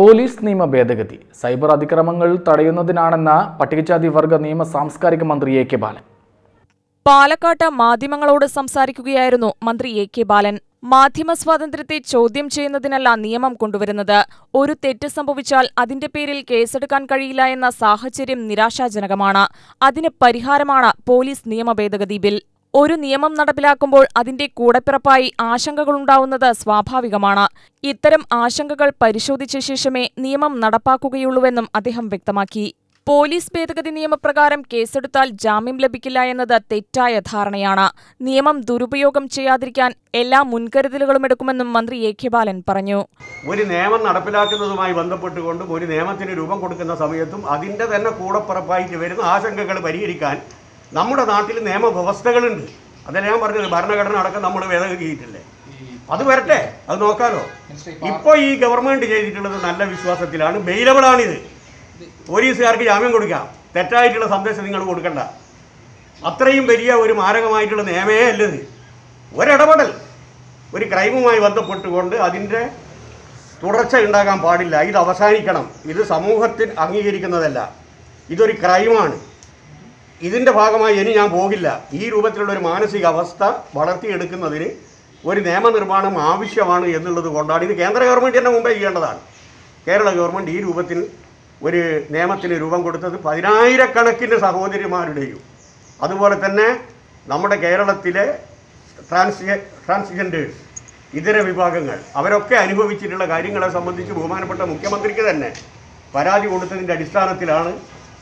police നിയമ ഭേദഗതി cyber അതിക്രമങ്ങൾ തടയുന്നതിനാണെന്ന പട്ടികജാതി വർഗ നിയമ സാംസ്കാരിക മന്ത്രി എ കെ ബാലൻ പാലക്കാട്ട് മാധ്യമങ്ങളോട് സംസാരിക്കുകയായിരുന്നു മന്ത്രി എ കെ ബാലൻ മാധ്യമ സ്വാതന്ത്ര്യത്തെ ചോദ്യം ചെയ്യുന്നതിനല്ല നിയമം കൊണ്ടുവരുന്നത് ഒരു തെറ്റ് സംഭവിച്ചാൽ അതിന്റെ പേരിൽ കേസെടുക്കാൻ കഴിയില്ല എന്ന സാഹചര്യം നിരാശാജനകമാണ് അതിന് പരിഹാരമാണ് പോലീസ് നിയമ ഭേദഗതി ബിൽ ഒരു നിയമം നടപ്പിലാക്കുമ്പോൾ അതിന്റെ കൂടപ്പിറപ്പായി ആശങ്കകളുണ്ടാവുന്നത് സ്വാഭാവികമാണ് ഇത്തരം ആശങ്കകൾ പരിശോധിച്ച ശേഷമേ നിയമം നടപ്പാക്കുകയുള്ളൂവെന്നും അദ്ദേഹം വ്യക്തമാക്കി പോലീസ് ഭേദഗതി നിയമപ്രകാരം കേസെടുത്താൽ ജാമ്യം ലഭിക്കില്ല എന്നത് തെറ്റായ ധാരണയാണ് നിയമം ദുരുപയോഗം ചെയ്യാതിരിക്കാൻ എല്ലാ മുൻകരുതലുകളും എടുക്കുമെന്നും മന്ത്രി എ കെ ബാലൻ പറഞ്ഞു ഒരു നിയമം നടപ്പിലാക്കുന്നതുമായി ബന്ധപ്പെട്ടുകൊണ്ടും ഒരു നിയമത്തിന് രൂപം കൊടുക്കുന്ന സമയത്തും അതിൻ്റെ തന്നെ കൂടപ്പിറപ്പായിട്ട് വരുന്ന ആശങ്കകൾ പരിഹരിക്കാൻ നമ്മുടെ നാട്ടിൽ നിയമവ്യവസ്ഥകളുണ്ട് അതല്ല ഞാൻ പറഞ്ഞത് ഭരണഘടന അടക്കം നമ്മൾ ഭേദഗതിയിട്ടില്ലേ അത് വരട്ടെ അത് നോക്കാലോ ഇപ്പോൾ ഈ ഗവൺമെൻറ് ചെയ്തിട്ടുള്ളത് നല്ല വിശ്വാസത്തിലാണ് ബെയിലബിളാണിത് പോലീസുകാർക്ക് ജാമ്യം കൊടുക്കാം തെറ്റായിട്ടുള്ള സന്ദേശം നിങ്ങൾ കൊടുക്കണ്ട അത്രയും വലിയ ഒരു മാരകമായിട്ടുള്ള നിയമേ അല്ലത് ഒരിടപെടൽ ഒരു ക്രൈമുമായി ബന്ധപ്പെട്ടുകൊണ്ട് അതിൻ്റെ തുടർച്ച ഉണ്ടാകാൻ പാടില്ല ഇത് അവസാനിക്കണം ഇത് സമൂഹത്തിൽ അംഗീകരിക്കുന്നതല്ല ഇതൊരു ക്രൈമാണ് ഇതിൻ്റെ ഭാഗമായി ഇനി ഞാൻ പോകില്ല ഈ രൂപത്തിലുള്ള ഒരു മാനസിക അവസ്ഥ വളർത്തിയെടുക്കുന്നതിന് ഒരു നിയമനിർമ്മാണം ആവശ്യമാണ് എന്നുള്ളത് കൊണ്ടാണ് ഇത് കേന്ദ്ര ഗവൺമെൻറ് തന്നെ മുമ്പേ ചെയ്യേണ്ടതാണ് കേരള ഗവൺമെൻറ് ഈ രൂപത്തിൽ ഒരു നിയമത്തിന് രൂപം കൊടുത്തത് പതിനായിരക്കണക്കിന് സഹോദരിമാരുടെയും അതുപോലെ തന്നെ നമ്മുടെ കേരളത്തിലെ ട്രാൻസ് ട്രാൻസ്ജെൻഡേഴ്സ് ഇതര വിഭാഗങ്ങൾ അവരൊക്കെ അനുഭവിച്ചിട്ടുള്ള കാര്യങ്ങളെ സംബന്ധിച്ച് ബഹുമാനപ്പെട്ട മുഖ്യമന്ത്രിക്ക് തന്നെ പരാതി കൊടുത്തതിൻ്റെ അടിസ്ഥാനത്തിലാണ്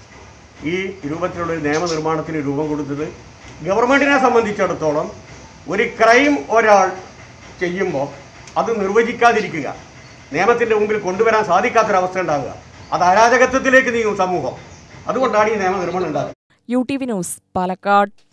ഈ രൂപത്തിലുള്ള ഒരു നിയമനിർമ്മാണത്തിന് രൂപം കൊടുത്തത് ഗവൺമെൻറ്റിനെ സംബന്ധിച്ചിടത്തോളം ഒരു ക്രൈം ഒരാൾ ചെയ്യുമ്പോൾ അത് നിർവചിക്കാതിരിക്കുക നിയമത്തിൻ്റെ മുമ്പിൽ കൊണ്ടുവരാൻ സാധിക്കാത്തൊരവസ്ഥ ഉണ്ടാകുക അത് അരാജകത്വത്തിലേക്ക് നീങ്ങും സമൂഹം അതുകൊണ്ടാണ് ഈ നിയമനിർമ്മാണം ഉണ്ടാകുന്നത് U T V news Palakkad